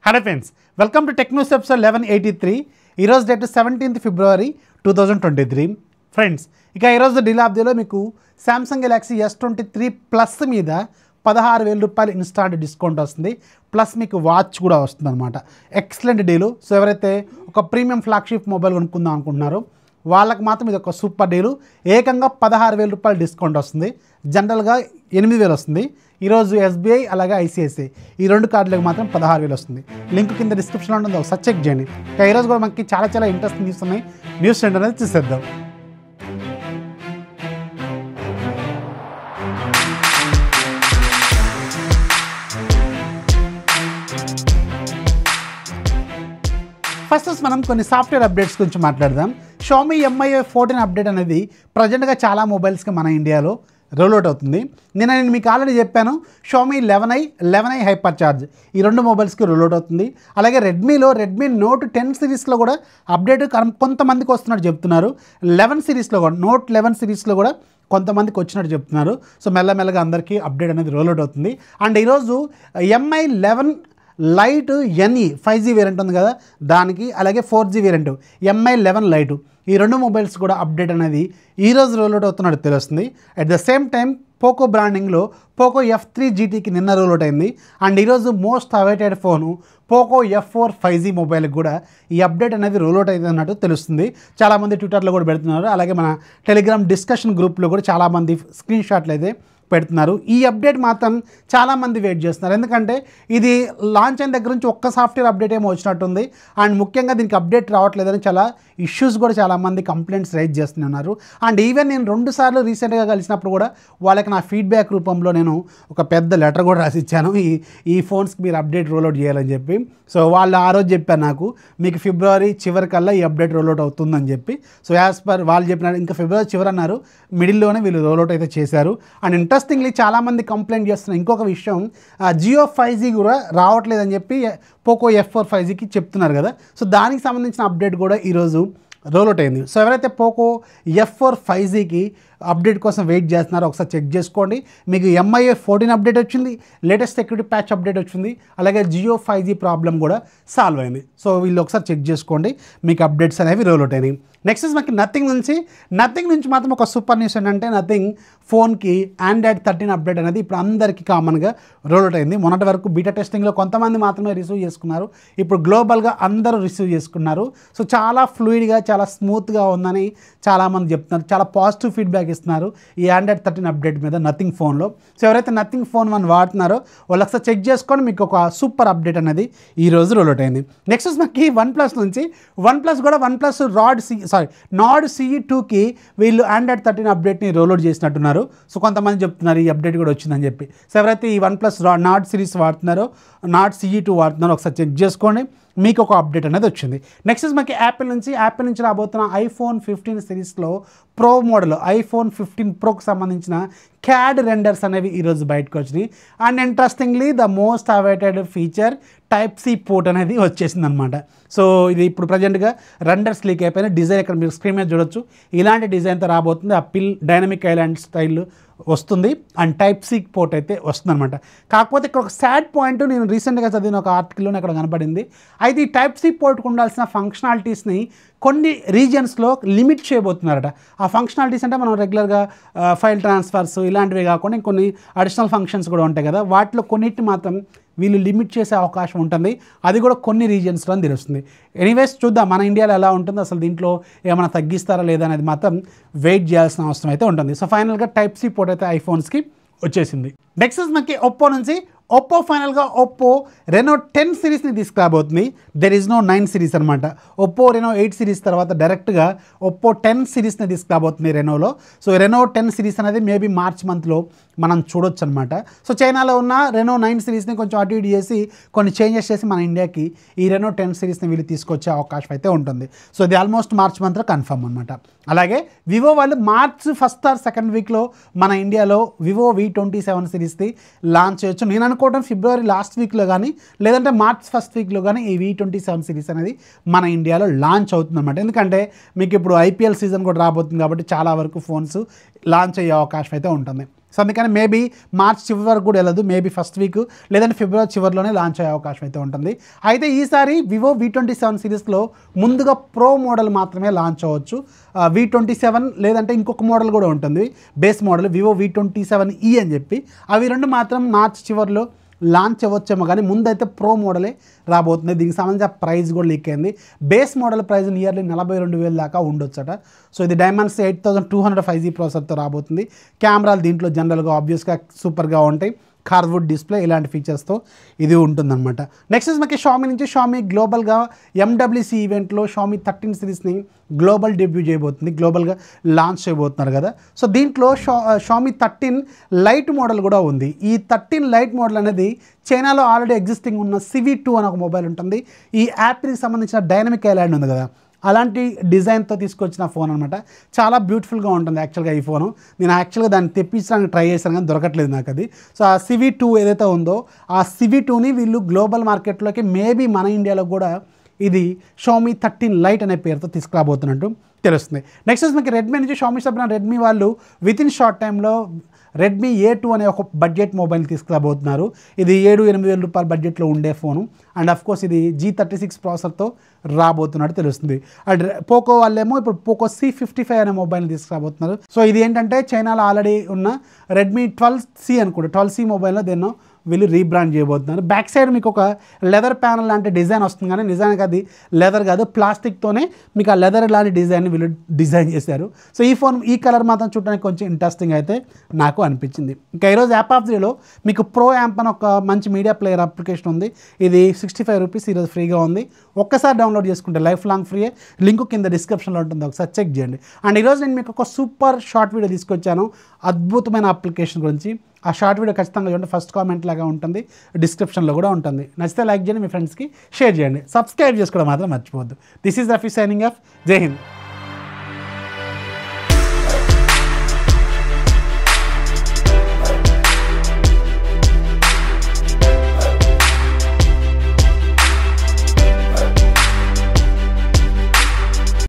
hello friends welcome to Technos episode eleven eighty three ఈరోజు date seventeenth February two thousand twenty three friends ఇక ఈరోజు deal of డేలో మీకు Samsung Galaxy S twenty three plus మీద పదహారు వేల రూపాయలు ఇన్స్టాంట్ డిస్కౌంట్ వస్తుంది ప్లస్ మీకు వాచ్ కూడా వస్తుంది అనమాట ఎక్సలెంట్ డీలు సో ఎవరైతే ఒక ప్రీమియం ఫ్లాగ్షిప్ మొబైల్ కొనుక్కుందాం అనుకుంటున్నారో వాళ్ళకి మాత్రం ఇది ఒక సూపర్ డీలు ఏకంగా పదహారు వేల రూపాయలు డిస్కౌంట్ వస్తుంది జనరల్గా ఎనిమిది వేలు వస్తుంది ఈరోజు ఎస్బీఐ అలాగే ఐసిఐసిఐ ఈ రెండు కార్డులకు మాత్రం పదహారు వేలు వస్తుంది లింక్ కింద డిస్క్రిప్షన్లో ఉంటుంది ఒకసారి చెక్ చేయండి ఇక ఈరోజు కూడా మనకి చాలా చాలా ఇంట్రెస్టింగ్ న్యూస్ ఉన్నాయి న్యూస్ ఏంటి అనేది చూసేద్దాం ఫస్ట్ వచ్చి మనం కొన్ని సాఫ్ట్వేర్ అప్డేట్స్ గురించి మాట్లాడదాం షోమీ ఎంఐ ఫోర్టీన్ అప్డేట్ అనేది ప్రజెంట్గా చాలా మొబైల్స్కి మన ఇండియాలో రోల్అవుట్ అవుతుంది నేను నేను మీకు ఆల్రెడీ చెప్పాను Xiaomi eleven i eleven i hyper charge ఈ రెండు మొబైల్స్కి రోల్అవుట్ అవుతుంది అలాగే రెడ్మీలో రెడ్మీ నోట్ టెన్ సిరీస్లో కూడా అప్డేట్ కన్- కొంతమందికి వస్తున్నట్టు చెప్తున్నారు లెవెన్ సిరీస్లో కూడా నోట్ లెవెన్ సిరీస్లో కూడా కొంతమందికి వచ్చినట్టు చెప్తున్నారు సో మెల్లమెల్లగా అందరికీ అప్డేట్ అనేది రోల్అవుట్ అవుతుంది అండ్ ఈరోజు Mi eleven lite NE five G variant ఉంది కదా దానికి అలాగే four G variant Mi eleven lite ఈ రెండు మొబైల్స్ కూడా అప్డేట్ అనేది ఈరోజు రోల్అవుట్ అవుతున్నట్టు తెలుస్తుంది at the same time Poco బ్రాండింగ్లో పోకో ఎఫ్ త్రీ జీటీకి నిన్న రోల్అవుట్ అయింది అండ్ ఈరోజు most awaited phone Poco F four five G మొబైల్కి కూడా ఈ అప్డేట్ అనేది రోల్అవుట్ అయింది అన్నట్టు తెలుస్తుంది చాలామంది ట్విట్టర్లో కూడా పెడుతున్నారు అలాగే మన టెలిగ్రామ్ డిస్కషన్ గ్రూప్లో కూడా చాలామంది స్క్రీన్ షాట్లు అయితే పెడుతున్నారు ఈ అప్డేట్ మాత్రం చాలామంది వెయిట్ చేస్తున్నారు ఎందుకంటే ఇది లాంచ్ అయిన దగ్గర నుంచి ఒక్క సాఫ్ట్వేర్ అప్డేట్ ఏమో వచ్చినట్టుంది అండ్ ముఖ్యంగా దీనికి అప్డేట్ రావట్లేదని చాలా ఇష్యూస్ కూడా చాలామంది కంప్లైంట్స్ రైజ్ చేస్తున్నారు అండ్ ఈవెన్ నేను రెండు సార్లు రీసెంట్గా కలిసినప్పుడు కూడా వాళ్ళకి నా ఫీడ్బ్యాక్ రూపంలో నేను ఒక పెద్ద లెటర్ కూడా రాసి ఇచ్చాను ఈ ఈ ఫోన్స్కి మీరు అప్డేట్ రోల్అవుట్ చేయాలని చెప్పి సో వాళ్ళు ఆ రోజు చెప్పారు నాకు మీకు ఫిబ్రవరి చివరికల్లా ఈ అప్డేట్ రోల్అవుట్ అవుతుందని చెప్పి సో యాజ్ పర్ వాళ్ళు చెప్పినారు ఇంకా ఫిబ్రవరి చివరి అన్నారు మిడిల్లోనే వీళ్ళు రోల్అవుట్ అయితే చేశారు అండ్ ఇంట్రెస్టింగ్లీ చాలామంది కంప్లైంట్ చేస్తున్నారు ఇంకొక విషయం జియో ఫైవ్ జీ కూడా రావట్లేదని చెప్పి పోకో ఎఫ్ ఫోర్ ఫైవ్ జీకి చెప్తున్నారు కదా సో దానికి సంబంధించిన అప్డేట్ కూడా ఈరోజు రోల్అవుట్ అయింది సో ఎవరైతే పోకో ఎఫ్ ఫోర్ ఫైవ్ జీకి అప్డేట్ కోసం వెయిట్ చేస్తున్నారో ఒకసారి చెక్ చేసుకోండి మీకు ఎంఐఏ ఫోర్టీన్ అప్డేట్ వచ్చింది లేటెస్ట్ సెక్యూరిటీ ప్యాచ్ అప్డేట్ వచ్చింది అలాగే జియో ఫైవ్ జీ ప్రాబ్లం కూడా సాల్వ్ అయింది సో వీళ్ళు ఒకసారి చెక్ చేసుకోండి మీకు అప్డేట్స్ అనేవి రోల్అవుట్ అయినాయి నెక్స్ట్ మనకి నథింగ్ నుంచి నథింగ్ నుంచి మాత్రం ఒక సూపర్ న్యూస్ ఏంటంటే నథింగ్ ఫోన్కి ఆండ్రాయిడ్ థర్టీన్ అప్డేట్ అనేది ఇప్పుడు అందరికీ కామన్గా రోల్అవుట్ అయింది మొన్నటి వరకు బీటా టెస్టింగ్లో కొంతమంది మాత్రమే రిసీవ్ చేసుకున్నారు ఇప్పుడు గ్లోబల్గా అందరూ రిసీవ్ చేసుకున్నారు సో చాలా ఫ్లూయిడ్గా చాలా స్మూత్గా ఉందని చాలామంది చెప్తున్నారు చాలా పాజిటివ్ ఫీడ్బ్యాక్ ఇస్తున్నారు ఈ ఆండ్రాయిడ్ థర్టీన్ అప్డేట్ మీద నథింగ్ ఫోన్లో సో ఎవరైతే నథింగ్ ఫోన్ వన్ వాడుతున్నారో వాళ్ళు ఒకసారి చెక్ చేసుకొని మీకు ఒక సూపర్ అప్డేట్ అనేది ఈ రోజు రోల్అవుట్ అయింది నెక్స్ట్ మనకి వన్ ప్లస్ నుంచి వన్ ప్లస్ కూడా OnePlus rod C sorry Nord CE టూకి వీళ్ళు ఆండ్రాయిడ్ థర్టీన్ అప్డేట్ని రోల్అవుట్ చేసినట్టున్నారు సో కొంతమంది చెప్తున్నారు ఈ అప్డేట్ కూడా వచ్చిందని చెప్పి సో ఎవరైతే ఈ వన్ ప్లస్ రా నాడ్ సిరీస్ వాడుతున్నారో నాడ్ సిఈ టూ వాడుతున్నారో ఒకసారి చెక్ చేసుకోండి మీకు ఒక అప్డేట్ అనేది వచ్చింది నెక్స్ట్ మనకి యాపిల్ నుంచి యాపిల్ నుంచి రాబోతున్న ఐఫోన్ ఫిఫ్టీన్ సిరీస్లో ప్రో మోడల్ ఐఫోన్ ఫిఫ్టీన్ ప్రోకి సంబంధించిన క్యాడ్ రెండర్స్ అనేవి ఈరోజు బయటకు వచ్చినాయి and interestingly the most awaited feature type C port అనేది వచ్చేసింది అనమాట సో ఇది ఇప్పుడు ప్రజెంట్గా రెండర్స్ లీక్ అయిపోయిన డిజైన్ ఇక్కడ మీరు స్క్రీన్ మీద చూడొచ్చు ఇలాంటి డిజైన్తో రాబోతుంది ఆ పిల్ డైనమిక్ ఐలాండ్ స్టైల్ వస్తుంది అండ్ టైప్ సి పోర్ట్ అయితే వస్తుంది అనమాట కాకపోతే ఇక్కడ ఒక సాడ్ పాయింట్ నేను రీసెంట్గా చదివిన ఒక ఆర్టికల్లో అక్కడ కనపడింది అయితే ఈ టైప్ సి పోర్ట్కి ఉండాల్సిన ఫంక్షనాలిటీస్ని కొన్ని రీజియన్స్లో లిమిట్ చేయబోతున్నారట ఆ ఫంక్షనాలిటీస్ అంటే మనం రెగ్యులర్గా ఫైల్ ట్రాన్స్ఫర్స్ ఇలాంటివి కాకుండా ఇంకొన్ని అడిషనల్ ఫంక్షన్స్ కూడా ఉంటాయి కదా వాటిలో కొన్నిటిని మాత్రం వీళ్ళు లిమిట్ చేసే అవకాశం ఉంటుంది అది కూడా కొన్ని రీజియన్స్లో అని తెలుస్తుంది ఎనీవేస్ చూద్దాం మన ఇండియాలో ఎలా ఉంటుంది అసలు దీంట్లో ఏమైనా తగ్గిస్తారా లేదా అనేది మాత్రం వెయిట్ చేయాల్సిన అవసరం అయితే ఉంటుంది సో ఫైనల్గా టైప్ సి పోర్ట్ అయితే ఐఫోన్స్కి వచ్చేసింది నెక్స్ట్ మనకి ఒప్పో నుంచి ఒప్పో ఫైనల్గా ఒప్పో రెనో టెన్ సిరీస్ని తీసుకురాబోతుంది there is no nine series అనమాట ఒప్పో రెనో ఎయిట్ సిరీస్ తర్వాత డైరెక్ట్గా ఒప్పో టెన్ సిరీస్ని తీసుకురాబోతుంది రెనోలో సో రెనో టెన్ సిరీస్ అనేది మేబీ మార్చ్ మంత్లో మనం చూడొచ్చు అనమాట సో చైనాలో ఉన్న రెనో నైన్ సిరీస్ని కొంచెం అటు ఇటు చేసి కొన్ని చేంజెస్ చేసి మన ఇండియాకి ఈ రెనో టెన్ సిరీస్ని వీళ్ళు తీసుకొచ్చే అవకాశం అయితే ఉంటుంది సో ఇది ఆల్మోస్ట్ మార్చ్ మంత్లో కన్ఫర్మ్ అనమాట అలాగే వివో వాళ్ళు మార్చ్ ఫస్ట్ ఆర్ సెకండ్ వీక్లో మన ఇండియాలో వివో వి ట్వంటీ సెవెన్ సిరీస్ని లాంచ్ చేయొచ్చు నేను అనుకోవడం ఫిబ్రవరి లాస్ట్ వీక్లో కానీ లేదంటే మార్చ్ ఫస్ట్ వీక్లో కానీ ఈ వి ట్వంటీ సెవెన్ సిరీస్ అనేది మన ఇండియాలో లాంచ్ అవుతుందన్నమాట ఎందుకంటే మీకు ఇప్పుడు ఐపీఎల్ సీజన్ కూడా రాబోతుంది కాబట్టి చాలా వరకు ఫోన్స్ లాంచ్ అయ్యే అవకాశం అయితే ఉంటుంది సో అందుకని మేబీ మార్చ్ చివరి వరకు కూడా వెళ్ళదు మేబీ ఫస్ట్ వీక్ లేదంటే ఫిబ్రవరి చివరిలోనే లాంచ్ అయ్యే అవకాశం అయితే ఉంటుంది అయితే ఈసారి వివో వి ట్వంటీ సెవెన్ సిరీస్లో ముందుగా ప్రో మోడల్ మాత్రమే లాంచ్ అవ్వచ్చు వి ట్వంటీ సెవెన్ లేదంటే ఇంకొక మోడల్ కూడా ఉంటుంది base model Vivo V twenty seven E అని చెప్పి అవి రెండు మాత్రం మార్చ్ చివరిలో లాంచ్ అవ్వచ్చేమో కానీ ముందైతే ప్రో మోడలే రాబోతుంది దీనికి సంబంధించిన ప్రైస్ కూడా లీక్ అయింది బేస్ మోడల్ ప్రైస్ నియర్లీ నలభై రెండు వేల దాకా ఉండొచ్చట సో ఇది Dimensity eight thousand two hundred five G ప్రాసెసర్తో రాబోతుంది కెమెరాలు దీంట్లో జనరల్గా ఆబ్వియస్గా సూపర్గా ఉంటాయి కార్వుడ్ డిస్ప్లే ఇలాంటి ఫీచర్స్తో ఇది ఉంటుందన్నమాట నెక్స్ట్ మనకి షామీ నుంచి షామీ గ్లోబల్గా ఎండబ్ల్యూసీ ఈవెంట్లో షామీ థర్టీన్ సిరీస్ని గ్లోబల్ డెబ్యూ చేయబోతుంది గ్లోబల్గా లాంచ్ చేయబోతున్నారు కదా సో దీంట్లో షా షామీ థర్టీన్ లైట్ మోడల్ కూడా ఉంది ఈ థర్టీన్ లైట్ మోడల్ అనేది చైనాలో ఆల్రెడీ ఎగ్జిస్టింగ్ ఉన్న సివి టూ అని ఒక మొబైల్ ఉంటుంది ఈ యాప్కి సంబంధించిన డైనమిక్ ఐలాండ్ ఉంది కదా అలాంటి డిజైన్తో తీసుకొచ్చిన ఫోన్ అనమాట చాలా బ్యూటిఫుల్గా ఉంటుంది యాక్చువల్గా ఈ ఫోను నేను యాక్చువల్గా దాన్ని తెప్పించడానికి ట్రై చేశాను కానీ దొరకట్లేదు నాకు అది సో ఆ సివి టూ ఏదైతే ఉందో ఆ సివి టూని వీళ్ళు గ్లోబల్ మార్కెట్లోకి మేబీ మన ఇండియాలో కూడా ఇది షోమీ థర్టీన్ లైట్ అనే పేరుతో తీసుకురాబోతున్నట్టు తెలుస్తుంది నెక్స్ట్ వచ్చి మనకి రెడ్మీ నుంచి షోమీ చెప్పిన రెడ్మీ వాళ్ళు విత్ ఇన్ షార్ట్ టైంలో రెడ్మీ ఏ టూ అనే ఒక బడ్జెట్ మొబైల్ తీసుకురాబోతున్నారు ఇది ఏడు ఎనిమిది వేల రూపాయల బడ్జెట్లో ఉండే ఫోను అండ్ అఫ్ కోర్స్ ఇది జీ థర్టీ సిక్స్ ప్రాసెసర్తో రాబోతున్నట్టు తెలుస్తుంది అండ్ పోకో వాళ్ళేమో ఇప్పుడు పోకో సి ఫిఫ్టీ ఫైవ్ అనే మొబైల్ తీసుకురాబోతున్నారు సో ఇది ఏంటంటే చైనాలో ఆల్రెడీ ఉన్న రెడ్మీ ట్వెల్వ్ సి అనుకోండి ట్వెల్వ్ సి మొబైల్లో దేన్నో వీళ్ళు రీబ్రాండ్ చేయబోతున్నారు బ్యాక్ సైడ్ మీకు ఒక లెదర్ ప్యానల్ లాంటి డిజైన్ వస్తుంది కానీ నిజానికి అది లెదర్ కాదు ప్లాస్టిక్తోనే మీకు ఆ లెదర్ లాంటి డిజైన్ వీళ్ళు డిజైన్ చేశారు సో ఈ ఫోన్ ఈ కలర్ మాత్రం చూడడానికి కొంచెం ఇంట్రెస్టింగ్ అయితే నాకు అనిపించింది ఇంకా ఈరోజు యాప్ ఆఫ్ జీలో మీకు ప్రో యాప్ అని ఒక మంచి మీడియా ప్లేయర్ అప్లికేషన్ ఉంది ఇది సిక్స్టీ ఫైవ్ రూపీస్ ఈరోజు ఫ్రీగా ఉంది ఒక్కసారి డౌన్లోడ్ చేసుకుంటే లైఫ్ లాంగ్ ఫ్రీ లింక్ కింద డిస్క్రిప్షన్లో ఉంటుంది ఒకసారి చెక్ చేయండి అండ్ ఈరోజు నేను మీకు ఒక సూపర్ షార్ట్ వీడియో తీసుకొచ్చాను అద్భుతమైన అప్లికేషన్ గురించి ఆ షార్ట్ వీడియో ఖచ్చితంగా చూడండి ఫస్ట్ కామెంట్ లాగా ఉంటుంది డిస్క్రిప్షన్లో కూడా ఉంటుంది నచ్చితే లైక్ చేయండి మీ ఫ్రెండ్స్కి షేర్ చేయండి సబ్స్క్రైబ్ చేసుకోవడం మాత్రం మర్చిపోవద్దు this is Rafi signing off జై హింద్